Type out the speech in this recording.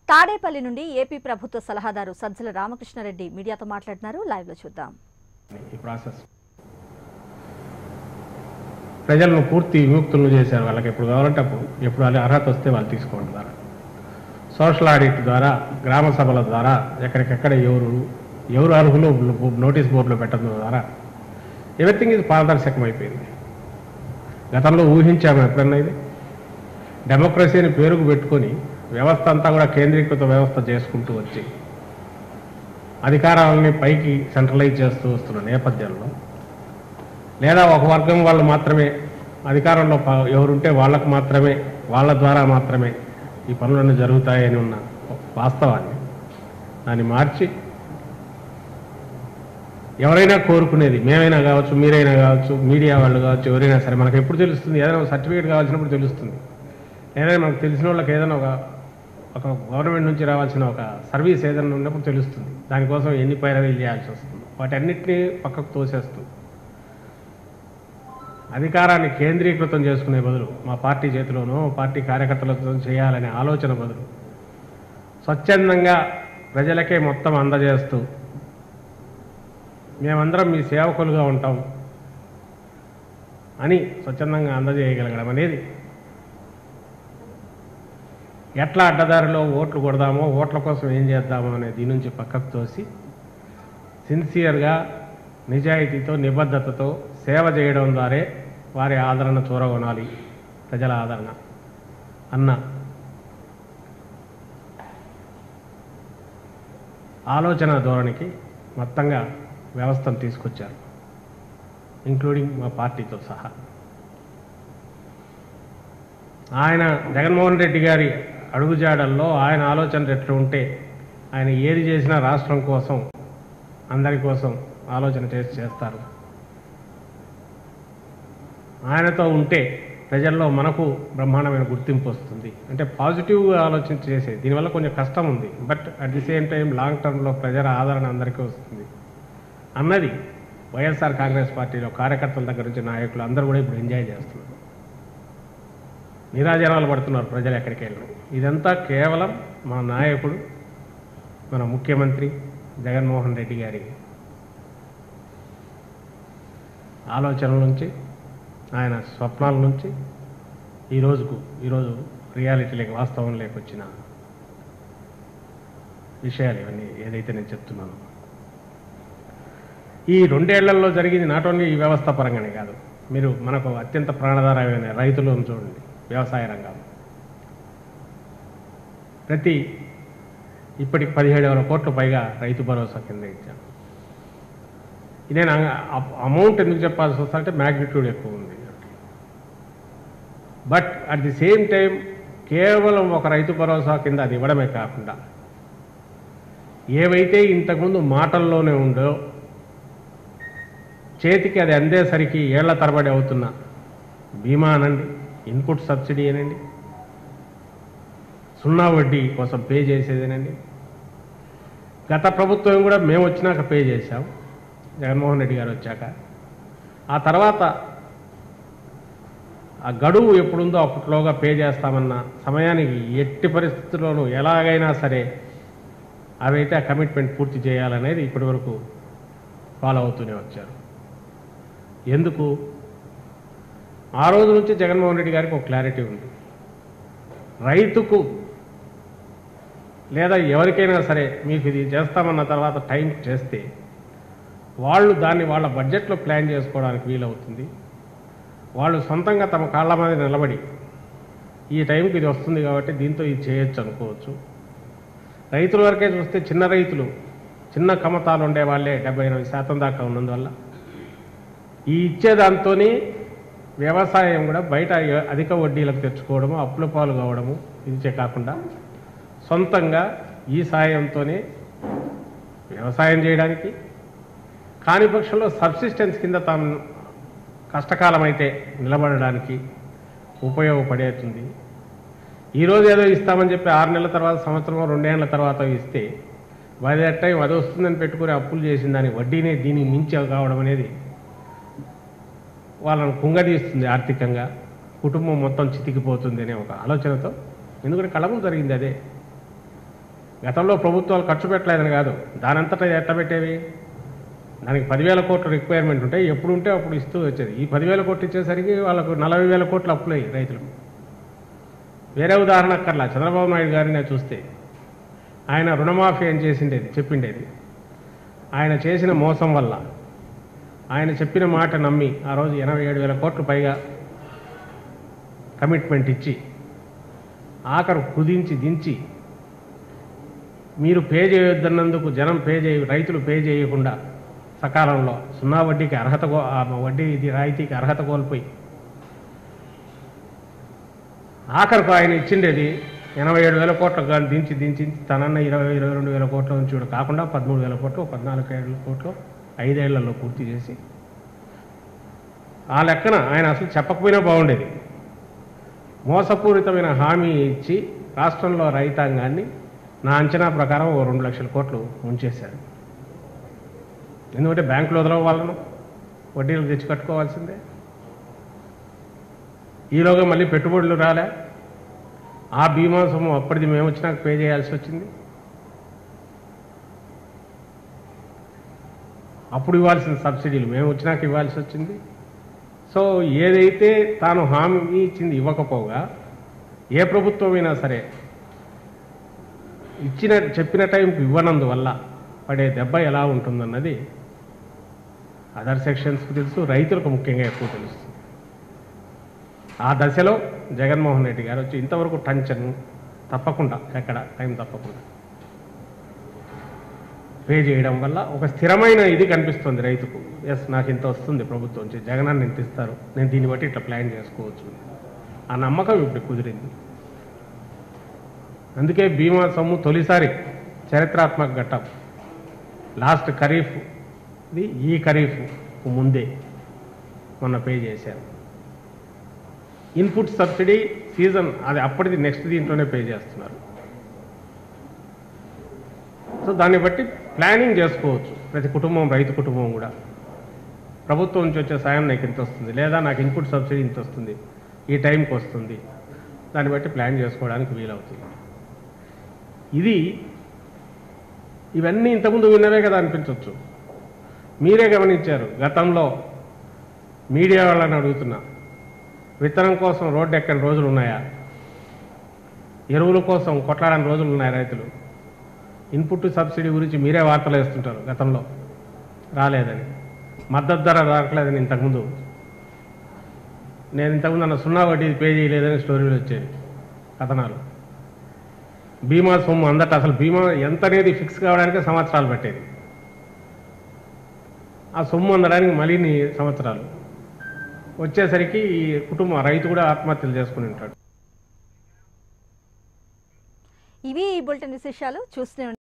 తాడేపల్లి నుండి ఏపీ ప్రభుత్వ సలహాదారు సజ్జల రామకృష్ణారెడ్డి మీడియాతో మాట్లాడుతున్నారు లైవ్ లో చూద్దాం ఈ ప్రాసెస్ ప్రజలను పూర్తి విముక్తులను చేశారు వాళ్ళకి ఎప్పుడు కావాలంటే అప్పుడు ఎప్పుడు వాళ్ళ అర్హత వస్తే వాళ్ళు తీసుకుంటున్నారు సోషల్ ఆడిట్ ద్వారా గ్రామ సభల ద్వారా ఎక్కడికెక్కడ ఎవరు ఎవరు అర్హులు నోటీస్ బోర్డులో పెట్టడం ద్వారా ఎవ్రీథింగ్ ఇది పారదర్శకం అయిపోయింది గతంలో ఊహించాము ఎప్పుడన్నా ఇది డెమోక్రసీని పేరుకు పెట్టుకొని వ్యవస్థ అంతా కూడా కేంద్రీకృత వ్యవస్థ చేసుకుంటూ వచ్చి అధికారాలని పైకి సెంట్రలైజ్ చేస్తూ వస్తున్న నేపథ్యంలో లేదా ఒక వర్గం వాళ్ళు మాత్రమే అధికారంలో ప- ఎవరుంటే వాళ్ళకు మాత్రమే వాళ్ళ ద్వారా మాత్రమే ఈ పనులన్నీ జరుగుతాయని ఉన్న వాస్తవాన్ని దాన్ని మార్చి ఎవరైనా కోరుకునేది మేమైనా కావచ్చు మీరైనా కావచ్చు మీడియా వాళ్ళు కావచ్చు ఎవరైనా సరే మనకు ఎప్పుడు తెలుస్తుంది ఏదైనా సర్టిఫికేట్ కావాల్సినప్పుడు తెలుస్తుంది ఏదైనా మనకు తెలిసిన వాళ్ళకి ఏదైనా ఒక ఒక గవర్నమెంట్ నుంచి రావాల్సిన ఒక సర్వీస్ ఏదైనా ఉన్నప్పుడు తెలుస్తుంది దానికోసం ఎన్ని పైరవీలు చేయాల్సి వస్తుంది వాటన్నిటినీ పక్కకు తోసేస్తూ అధికారాన్ని కేంద్రీకృతం చేసుకునే బదులు మా పార్టీ చేతిలోనో పార్టీ కార్యకర్తలతో చేయాలనే ఆలోచన బదులు స్వచ్ఛందంగా ప్రజలకే మొత్తం అందజేస్తూ మేమందరం మీ సేవకులుగా ఉంటాం అని స్వచ్ఛందంగా అందజేయగలగడం అనేది ఎట్లా అడ్డదారిలో ఓట్లు కొడదామో ఓట్ల కోసం ఏం చేద్దామో అనే దీని నుంచి పక్కకు తోసి సిన్సియర్గా నిజాయితీతో నిబద్ధతతో సేవ చేయడం ద్వారే వారి ఆదరణ చూరగొనాలి ప్రజల ఆదరణ అన్న ఆలోచన ధోరణికి మొత్తంగా వ్యవస్థను తీసుకొచ్చారు ఇంక్లూడింగ్ మా పార్టీతో సహా ఆయన జగన్మోహన్ రెడ్డి గారి అడుగుజాడల్లో ఆయన ఆలోచనలు ఎట్లా ఉంటే ఆయన ఏది చేసినా రాష్ట్రం కోసం అందరి కోసం ఆలోచన చేసి చేస్తారు ఆయనతో ఉంటే ప్రజల్లో మనకు బ్రహ్మాండమైన గుర్తింపు వస్తుంది అంటే పాజిటివ్గా ఆలోచన చేసే దీనివల్ల కొంచెం కష్టం ఉంది but at the same time long టర్మ్లో ప్రజల ఆదరణ అందరికీ వస్తుంది అన్నది వైఎస్ఆర్ కాంగ్రెస్ పార్టీలో కార్యకర్తల దగ్గర నుంచి నాయకులు అందరూ కూడా ఇప్పుడు ఎంజాయ్ చేస్తున్నారు నిరాజనాలు పడుతున్నారు ప్రజలు ఎక్కడికి వెళ్ళి ఇదంతా కేవలం మా నాయకుడు మన ముఖ్యమంత్రి జగన్మోహన్ రెడ్డి గారి ఆలోచనల నుంచి ఆయన స్వప్నాల నుంచి ఈ రోజుకు ఈరోజు రియాలిటీలోకి వాస్తవం లేకొచ్చిన విషయాలు ఇవన్నీ ఏదైతే నేను చెప్తున్నాను ఈ రెండేళ్లలో జరిగింది నాట్ ఓన్లీ ఈ వ్యవస్థ పరంగానే కాదు మీరు మనకు అత్యంత ప్రాణాధారమైన రైతులను చూడండి వ్యవసాయ రంగం ప్రతి ఇప్పటికి పదిహేడు వేల కోట్ల పైగా రైతు భరోసా కింద ఇచ్చాం నేను అమౌంట్ ఎందుకు చెప్పాల్సి వస్తుందంటే మ్యాగ్నిట్యూడ్ ఎక్కువ ఉంది but at the same time కేవలం ఒక రైతు భరోసా కింద అది ఇవ్వడమే కాకుండా ఏవైతే ఇంతకుముందు మాటల్లోనే ఉందో చేతికి అది అందేసరికి ఏళ్ల తరబడి అవుతున్న బీమా అనండి ఇన్పుట్ సబ్సిడీ అనండి సున్నా వడ్డీ కోసం పే చేసేదేనండి గత ప్రభుత్వం కూడా మేము వచ్చినాక పే చేశాం జగన్మోహన్ రెడ్డి గారు వచ్చాక ఆ తర్వాత ఆ గడువు ఎప్పుడుందో అప్పట్లోగా పే చేస్తామన్న సమయానికి ఎట్టి పరిస్థితుల్లోనూ ఎలాగైనా సరే అవైతే ఆ కమిట్మెంట్ పూర్తి చేయాలనేది ఇప్పటివరకు ఫాలో అవుతూనే వచ్చారు ఎందుకు ఆ రోజు నుంచి జగన్మోహన్ రెడ్డి గారికి ఒక క్లారిటీ ఉంది రైతుకు లేదా ఎవరికైనా సరే మీకు ఇది చేస్తామన్న తర్వాత టైం చేస్తే వాళ్ళు దాన్ని వాళ్ళ బడ్జెట్లో ప్లాన్ చేసుకోవడానికి వీలవుతుంది వాళ్ళు సొంతంగా తమ కాళ్ళ మీద నిలబడి ఈ టైంకి ఇది వస్తుంది కాబట్టి దీంతో ఇది చేయొచ్చు అనుకోవచ్చు రైతుల వరకే చూస్తే చిన్న రైతులు చిన్న కమతాలు ఉండే వాళ్ళే డెబ్బై ఎనభై శాతం దాకా ఉన్నందువల్ల ఈ ఇచ్చేదాంతోనే వ్యవసాయం కూడా బయట అధిక వడ్డీలకు తెచ్చుకోవడము అప్పుల పాలు కావడము ఇది కాకుండా సొంతంగా ఈ సాయంతోనే వ్యవసాయం చేయడానికి కాని పక్షంలో సబ్సిస్టెన్స్ కింద తాము కష్టకాలం అయితే నిలబడడానికి ఉపయోగపడేస్తుంది ఈరోజు ఏదో ఇస్తామని చెప్పి ఆరు నెలల తర్వాత సంవత్సరం రెండేళ్ల తర్వాత ఇస్తే బై దట్ టైం అది వస్తుందని పెట్టుకుని అప్పులు చేసిన దాని వడ్డీనే దీనికి మించి కావడం అనేది వాళ్ళని కుంగదీస్తుంది ఆర్థికంగా కుటుంబం మొత్తం చితికిపోతుంది అనే ఒక ఆలోచనతో ఎందుకంటే కళము జరిగింది అదే గతంలో ప్రభుత్వాలు ఖర్చు పెట్టలేదని కాదు దానంతటా ఎట్లా పెట్టేవి దానికి పదివేల కోట్ల రిక్వైర్మెంట్ ఉంటే ఎప్పుడు ఉంటే అప్పుడు ఇస్తూ వచ్చేది ఈ పదివేల కోట్లు ఇచ్చేసరికి వాళ్ళకు నలభై వేల కోట్లు అప్పులయ్యి రైతులకు వేరే ఉదాహరణ అక్కర్లా చంద్రబాబు నాయుడు గారిని చూస్తే ఆయన రుణమాఫీ అని చేసిండేది చెప్పిండేది ఆయన చేసిన మోసం వల్ల ఆయన చెప్పిన మాట నమ్మి ఆ రోజు ఎనభై ఏడు వేల కోట్లు పైగా కమిట్మెంట్ ఇచ్చి ఆఖరు కుదించి దించి మీరు పే చేయొద్దన్నందుకు జనం పే చేయ రైతులు పే చేయకుండా సకాలంలో సున్నా వడ్డీకి అర్హత కో- ఆ వడ్డీ ఇది రాయితీకి అర్హత కోల్పోయి ఆఖరికి ఆయన ఇచ్చిండేది ఎనభై ఏడు వేల కోట్ల గా- దించి దించి తనన్న ఇరవై ఇరవై రెండు వేల కోట్ల నుంచి కూడా కాకుండా పదమూడు వేల కోట్లు పద్నాలుగు వేల కోట్లు ఐదేళ్లలో పూర్తి చేసి ఆ లెక్కన ఆయన అసలు చెప్పకపోయినా బాగుండేది మోసపూరితమైన హామీ ఇచ్చి రాష్ట్రంలో రైతాంగాన్ని నా అంచనా ప్రకారం ఓ రెండు లక్షల కోట్లు ముంచేశారు ఎందుకంటే బ్యాంకులో వదలవ వాళ్ళను వడ్డీలు తెచ్చి కట్టుకోవాల్సిందే ఈలోగా మళ్ళీ పెట్టుబడులు రాలే ఆ బీమా సొమ్ము అప్పటిది మేము వచ్చినాక పే చేయాల్సి వచ్చింది అప్పుడు ఇవ్వాల్సిన సబ్సిడీలు మేము వచ్చినాక ఇవ్వాల్సి వచ్చింది సో ఏదైతే తాను హామీ ఇచ్చింది ఇవ్వకపోగా ఏ ప్రభుత్వమైనా సరే ఇచ్చిన చెప్పిన టైంకి ఇవ్వనందువల్ల పడే దెబ్బ ఎలా ఉంటుందన్నది అదర్ సెక్షన్స్కి తెలుసు రైతులకు ముఖ్యంగా ఎక్కువ తెలుస్తుంది ఆ దశలో జగన్మోహన్ రెడ్డి గారు వచ్చి ఇంతవరకు టంచను తప్పకుండా ఎక్కడ టైం తప్పకుండా పే చేయడం వల్ల ఒక స్థిరమైన ఇది కనిపిస్తుంది రైతుకు ఎస్ నాకు ఇంత వస్తుంది ప్రభుత్వం నుంచి జగనాన్ని ఇంత ఇస్తారు నేను దీన్ని బట్టి ఇట్లా ప్లాన్ చేసుకోవచ్చు ఆ నమ్మకం ఇప్పుడు కుదిరింది అందుకే బీమా సొమ్ము తొలిసారి చరిత్రాత్మక ఘట్టం లాస్ట్ ఖరీఫ్ ఇది ఈ ఖరీఫ్ ముందే మొన్న పే చేశారు ఇన్పుట్ సబ్సిడీ సీజన్ అది అప్పటిది నెక్స్ట్ దీంట్లోనే పే చేస్తున్నారు సో దాన్ని బట్టి ప్లానింగ్ చేసుకోవచ్చు ప్రతి కుటుంబం రైతు కుటుంబం కూడా ప్రభుత్వం నుంచి వచ్చే సాయం నాకు ఇంత వస్తుంది లేదా నాకు ఇన్పుట్ సబ్సిడీ ఇంత వస్తుంది ఈ టైంకి వస్తుంది దాన్ని బట్టి ప్లాన్ చేసుకోవడానికి వీలవుతుంది ఇది ఇవన్నీ ఇంతకుముందు విన్నవే కదా అనిపించవచ్చు మీరే గమనించారు గతంలో మీడియా వాళ్ళని అడుగుతున్నా విత్తనం కోసం రోడ్డు ఎక్కని రోజులు ఉన్నాయా ఎరువుల కోసం కొట్లాడని రోజులు ఉన్నాయి రైతులు ఇన్పుట్ సబ్సిడీ గురించి మీరే వార్తలు వేస్తుంటారు గతంలో రాలేదని మద్దతు ధర రావట్లేదని ఇంతకుముందు నేను ఇంతకుముందు అన్న సున్నా వడ్డీ పే చేయలేదని స్టోరీలు వచ్చేవి కథనాలు బీమా సొమ్ము అందట అసలు బీమా ఎంత అనేది ఫిక్స్ కావడానికి సంవత్సరాలు పట్టేది ఆ సొమ్ము అందడానికి మళ్ళీ సంవత్సరాలు వచ్చేసరికి ఈ కుటుంబం రైతు కూడా ఆత్మహత్యలు చేసుకుని ఉంటాడు ఇవి ఈ బులెటిన్ విశేషాలు చూస్తూనే ఉండండి.